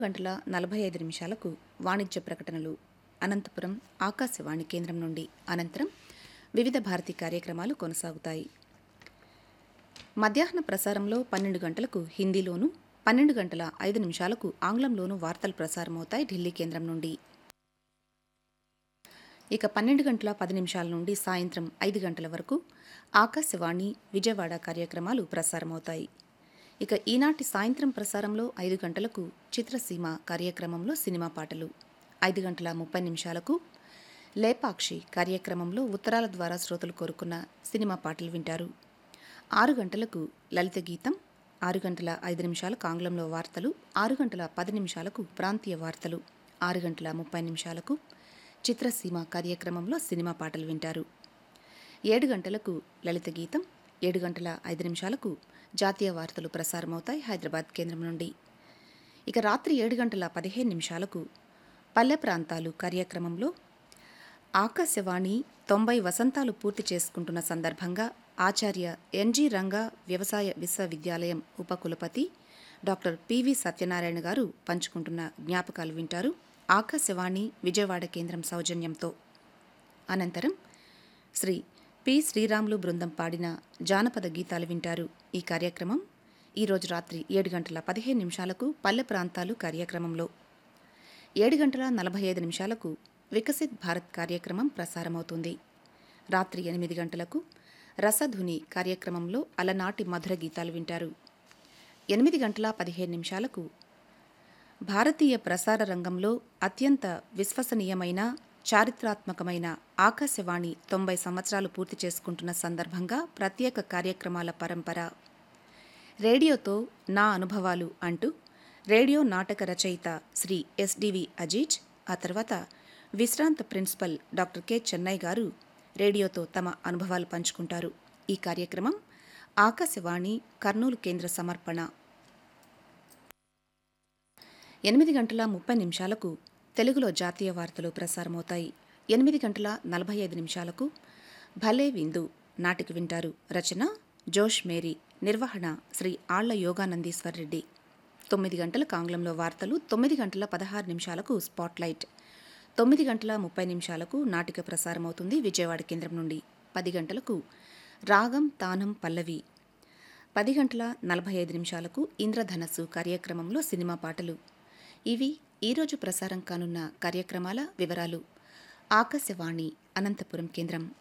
గంటల నలభై ఐదు నిమిషాలకు వాణిజ్య ప్రకటనలు అనంతపురం ఆకాశవాణి కేంద్రం నుండి అనంతరం వివిధ భారతి కార్యక్రమాలు కొనసాగుతాయి మధ్యాహ్న ప్రసారంలో పన్నెండు గంటలకు హిందీలోను పన్నెండు గంటల ఐదు నిమిషాలకు ఆంగ్లంలోనూ వార్తలు ప్రసారమవుతాయి ఢిల్లీ కేంద్రం నుండి ఇక పన్నెండు గంటల పది నిమిషాల నుండి సాయంత్రం ఐదు గంటల వరకు ఆకాశవాణి విజయవాడ కార్యక్రమాలు ప్రసారమవుతాయి ఇక ఈనాటి సాయంత్రం ప్రసారంలో ఐదు గంటలకు చిత్రసీమ కార్యక్రమంలో సినిమా పాటలు ఐదు గంటల ముప్పై నిమిషాలకు లేపాక్షి కార్యక్రమంలో ఉత్తరాల ద్వారా శ్రోతలు కోరుకున్న సినిమా పాటలు వింటారు ఆరు గంటలకు లలిత గీతం ఆరు గంటల ఐదు నిమిషాలకు ఆంగ్లంలో వార్తలు ఆరు గంటల పది నిమిషాలకు ప్రాంతీయ వార్తలు ఆరు గంటల ముప్పై నిమిషాలకు చిత్రసీమ కార్యక్రమంలో సినిమా పాటలు వింటారు ఏడు గంటలకు లలిత గీతం ఏడు గంటల ఐదు నిమిషాలకు జాతీయ వార్తలు ప్రసారమవుతాయి హైదరాబాద్ కేంద్రం నుండి ఇక రాత్రి ఏడు గంటల పదిహేను నిమిషాలకు పల్లె ప్రాంతాలు కార్యక్రమంలో ఆకాశవాణి తొంభై వసంతాలు పూర్తి చేసుకుంటున్న సందర్భంగా ఆచార్య ఎన్జి రంగా వ్యవసాయ విశ్వవిద్యాలయం ఉపకులపతి డాక్టర్ పివి సత్యనారాయణ గారు పంచుకుంటున్న జ్ఞాపకాలు వింటారు ఆకాశవాణి విజయవాడ కేంద్రం సౌజన్యంతో అనంతరం శ్రీ పి శ్రీరాములు బృందం పాడిన జానపద గీతాలు వింటారు ఈ కార్యక్రమం ఈరోజు రాత్రి ఏడు గంటల పదిహేను నిమిషాలకు పల్లె ప్రాంతాలు కార్యక్రమంలో ఏడు గంటల నలభై ఐదు నిమిషాలకు వికసిత్ భారత్ కార్యక్రమం ప్రసారమవుతుంది రాత్రి ఎనిమిది గంటలకు రసధుని కార్యక్రమంలో అలనాటి మధుర గీతాలు వింటారు ఎనిమిది గంటల పదిహేను నిమిషాలకు భారతీయ ప్రసార రంగంలో అత్యంత విశ్వసనీయమైన చారిత్రాత్మకమైన ఆకాశవాణి తొంభై సంవత్సరాలు పూర్తి చేసుకుంటున్న సందర్భంగా ప్రత్యేక కార్యక్రమాల పరంపర రేడియోతో నా అనుభవాలు అంటూ రేడియో నాటక రచయిత శ్రీ ఎస్డివి అజీజ్ ఆ తర్వాత విశ్రాంత ప్రిన్సిపల్ డాక్టర్ కె చెన్నై గారు రేడియోతో తమ అనుభవాలు పంచుకుంటారు ఈ కార్యక్రమం ఆకాశవాణి కర్నూలు కేంద్ర సమర్పణ ఎనిమిది గంటల ముప్పై నిమిషాలకు తెలుగులో జాతీయ వార్తలు ప్రసారమవుతాయి ఎనిమిది గంటల నలభై ఐదు నిమిషాలకు భలే విందు నాటిక వింటారు రచన జోష్ మేరీ నిర్వహణ శ్రీ ఆళ్ల యోగానందీశ్వర్ రెడ్డి తొమ్మిది గంటలకు ఆంగ్లంలో వార్తలు తొమ్మిది గంటల పదహారు నిమిషాలకు స్పాట్లైట్ తొమ్మిది గంటల ముప్పై నిమిషాలకు నాటిక ప్రసారమవుతుంది విజయవాడ కేంద్రం నుండి పది గంటలకు రాగం తానం పల్లవి పది గంటల నలభై ఐదు నిమిషాలకు ఇంద్రధనస్సు కార్యక్రమంలో సినిమా పాటలు ఇవి ఈరోజు ప్రసారం కానున్న కార్యక్రమాల వివరాలు ఆకాశవాణి అనంతపురం కేంద్రం